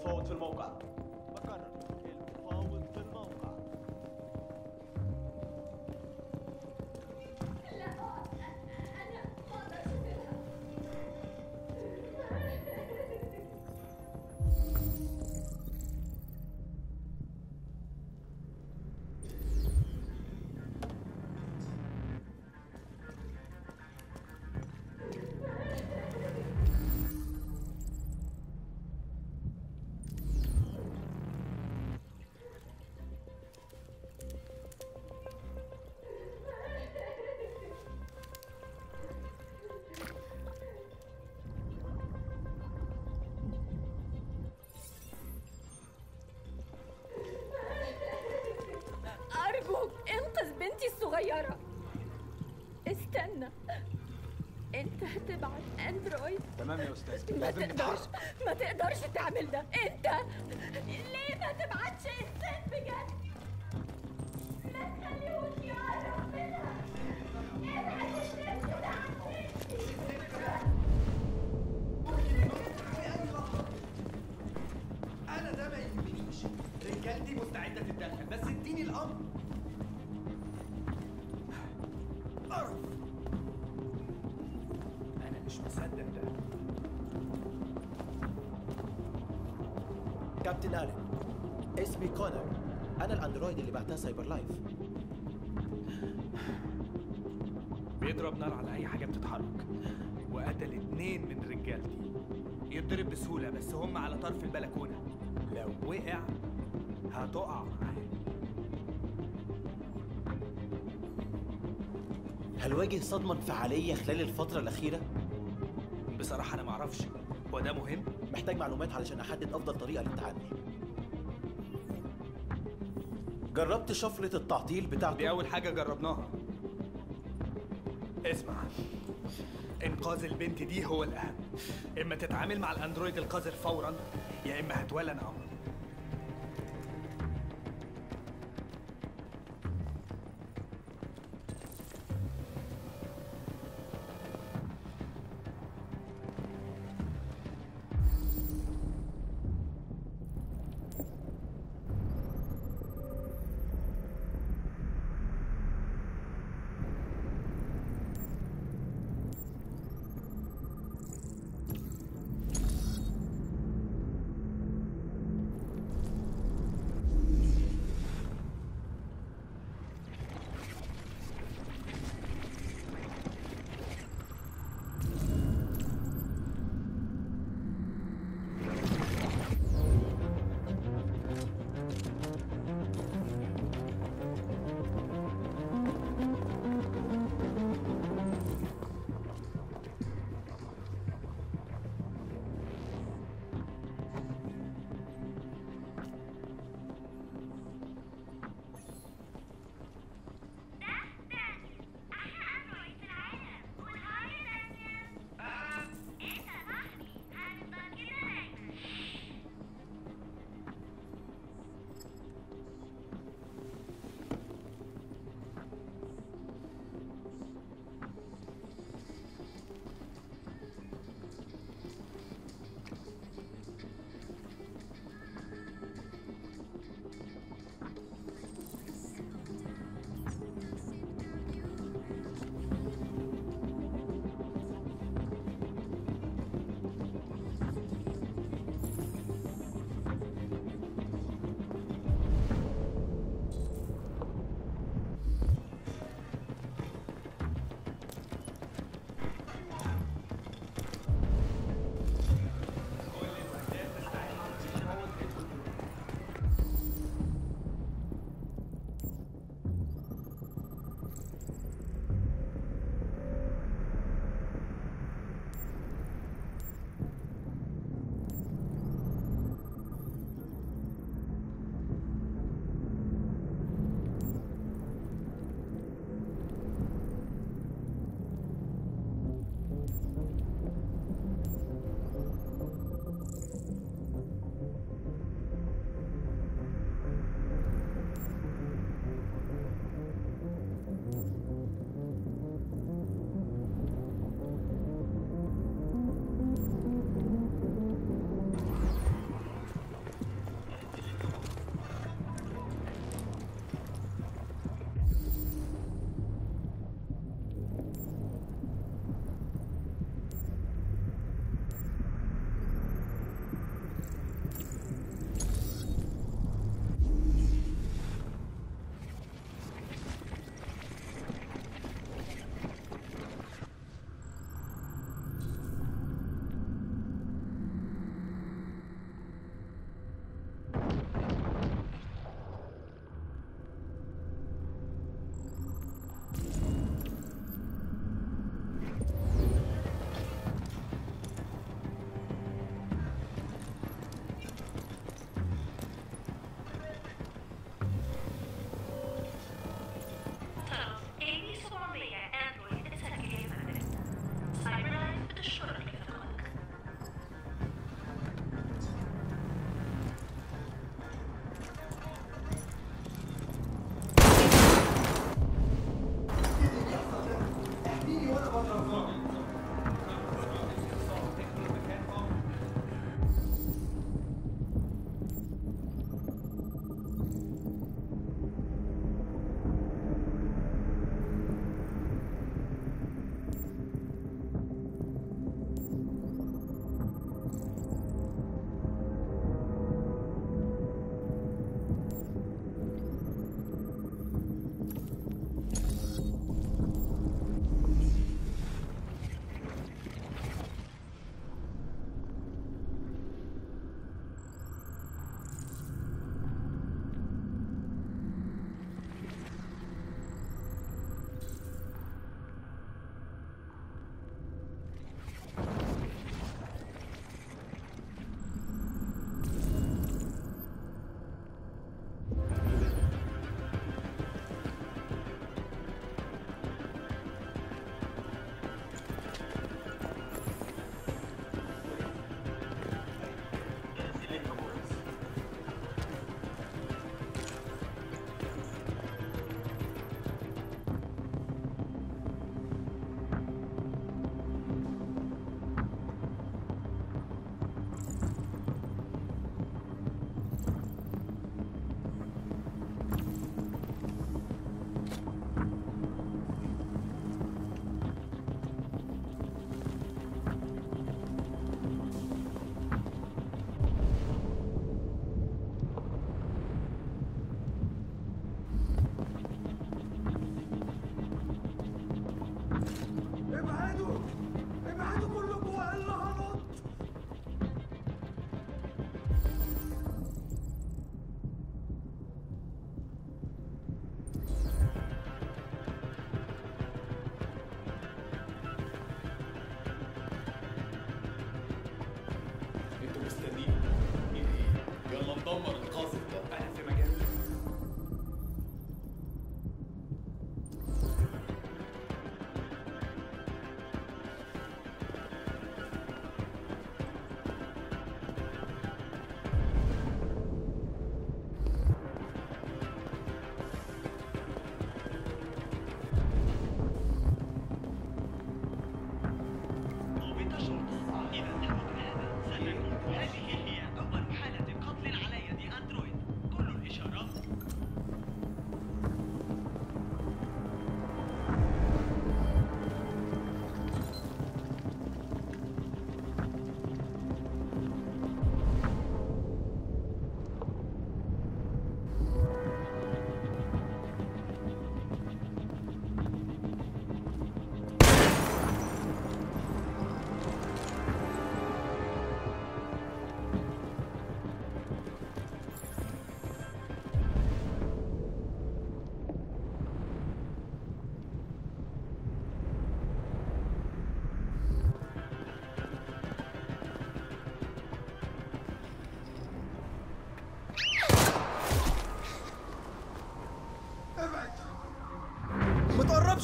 المفاوض في الموقع بكرر المفاوض في الموقع أرجوك انقذ بنتي الصغيرة استنى انت هتبعت اندرويد تمام يا استاذ ما لازم تقدرش نتحرك ما تقدرش تعمل ده انت ليه ما تبعتش انسان بجد ما تخليهوش يعرف منها ابعت الشمس ده عن انا ده ما يهمنيش رجالتي مستعده تتدخل بس اديني الامر قرف انا مش مصدق ده كابتن الين اسمي كونر انا الاندرويد اللي بعتها سايبر لايف بيضرب نار على اي حاجه بتتحرك وقتل اتنين من رجالتي يتضرب بسهوله بس هم على طرف البلكونه لو وقع هتقع معاه هل واجه صدمة انفعالية خلال الفترة الأخيرة؟ بصراحه انا معرفش هو ده مهم محتاج معلومات علشان أحدد أفضل طريقة للتعامل جربت شفرة التعطيل بتاعته؟ دي اول حاجه جربناها اسمع انقاذ البنت دي هو الاهم اما تتعامل مع الاندرويد القذر فورا يا اما هتولى انا امر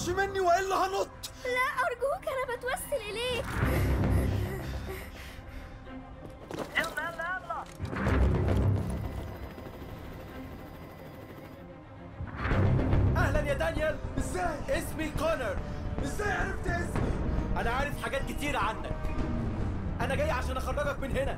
تقربش مني والا هنط لا أرجوك أنا بتوسل إليك اهلا يا دانيال ازاي اسمي كونر ازاي عرفت اسمي انا عارف حاجات كتير عنك انا جاي عشان اخرجك من هنا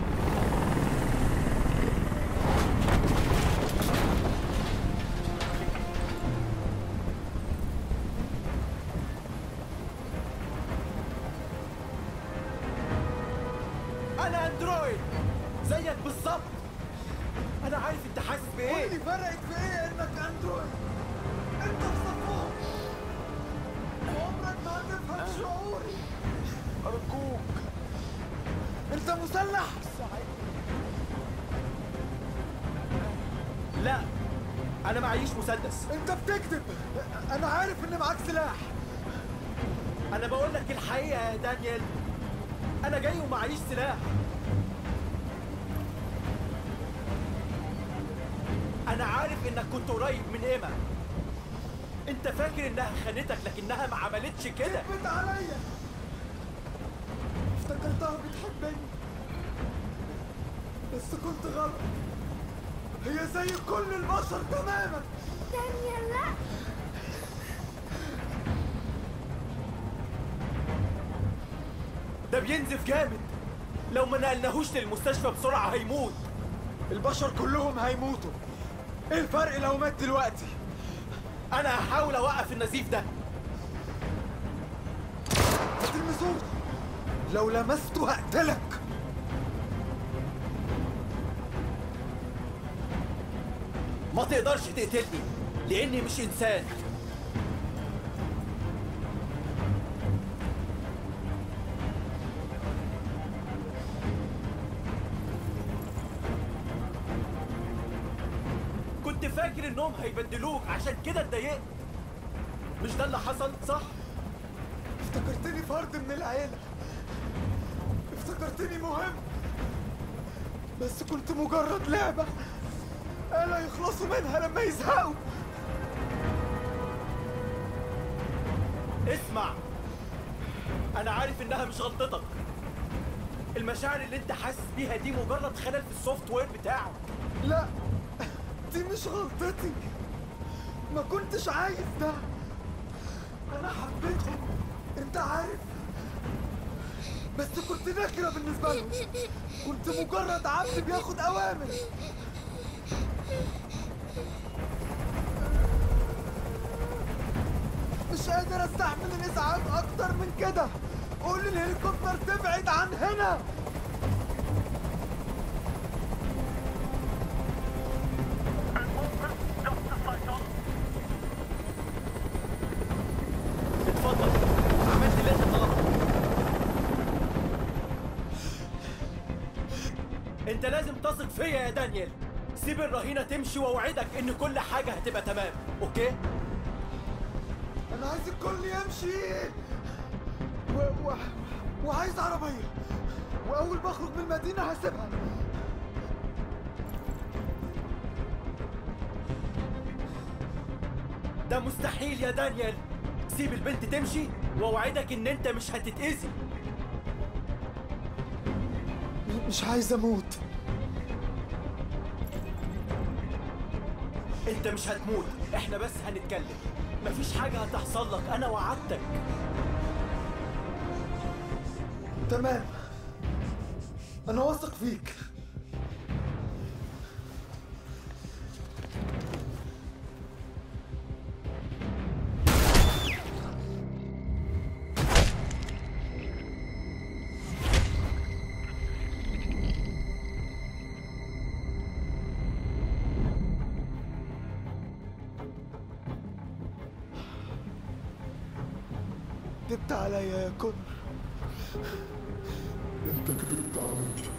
انا اندرويد زيك بالظبط انا عارف انت حاسس قول بايه لي فرقت في ايه انك اندرويد انت في صفهم وعمرك ما هتفهم شعوري ارجوك انت مسلح لا انا معيش مسدس انت بتكذب انا عارف ان معاك سلاح انا بقول لك الحقيقه يا دانيال انا جاي ومعيش سلاح انا عارف انك كنت قريب من ايما انت فاكر انها خانتك لكنها ما عملتش كده كذبت عليا افتكرتها بتحبني بس كنت غلط هي زي كل البشر تماما دانيال لا ده بينزف جامد لو ما نقلناهوش للمستشفى بسرعه هيموت البشر كلهم هيموتوا ايه الفرق لو مات دلوقتي انا هحاول اوقف النزيف ده ما تلمسوش لو لمسته هقتلك ما تقدرش تقتلني لاني مش انسان كنت فاكر انهم هيبدلوك عشان كده اتضايقت مش ده اللي حصل صح افتكرتني فرد من العيلة افتكرتني مهم بس كنت مجرد لعبة ألا يخلصوا منها لما يزهقوا اسمع انا عارف انها مش غلطتك المشاعر اللي انت حاسس بيها دي مجرد خلل في السوفت وير بتاعك لا دي مش غلطتي ما كنتش عايز ده انا حبيتهم انت عارف بس كنت نكرة بالنسبة لهم كنت مجرد عبد بياخد اوامر مش قادر استحمل الازعاج اكتر من كده قول للهليكوبتر تبعد عن هنا اتفضل عملت اللي انت طلبته انت لازم تثق فيا يا دانيال سيب الرهينة تمشي واوعدك ان كل حاجة هتبقى تمام اوكي انا عايز الكل يمشي و... و... وعايز عربية واول ما اخرج من المدينة هسيبها ده مستحيل يا دانيال سيب البنت تمشي واوعدك ان انت مش هتتأذي مش عايز اموت انت مش هتموت احنا بس هنتكلم مفيش حاجة هتحصل لك انا وعدتك تمام انا واثق فيك كدبت عليا يا كونر انت كدبت عليا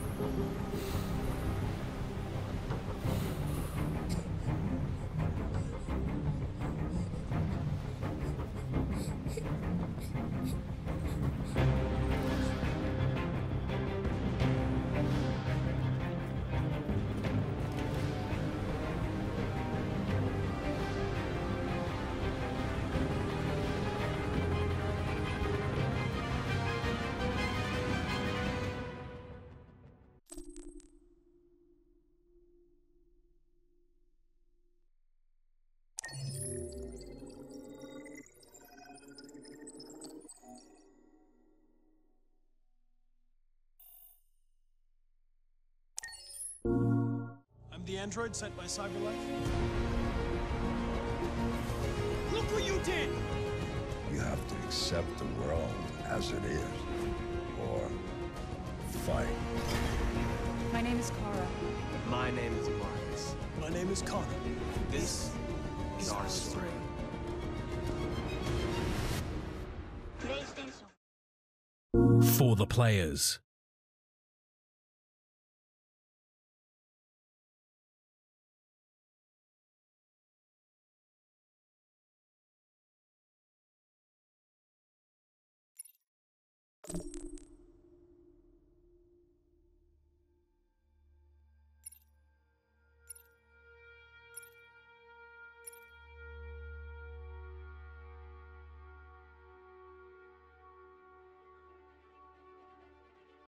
android sent by Cyberlife? Look what you did! You have to accept the world as it is, or fight. My name is Kara. My name is Marcus. My name is Connor. This is our story. For the players.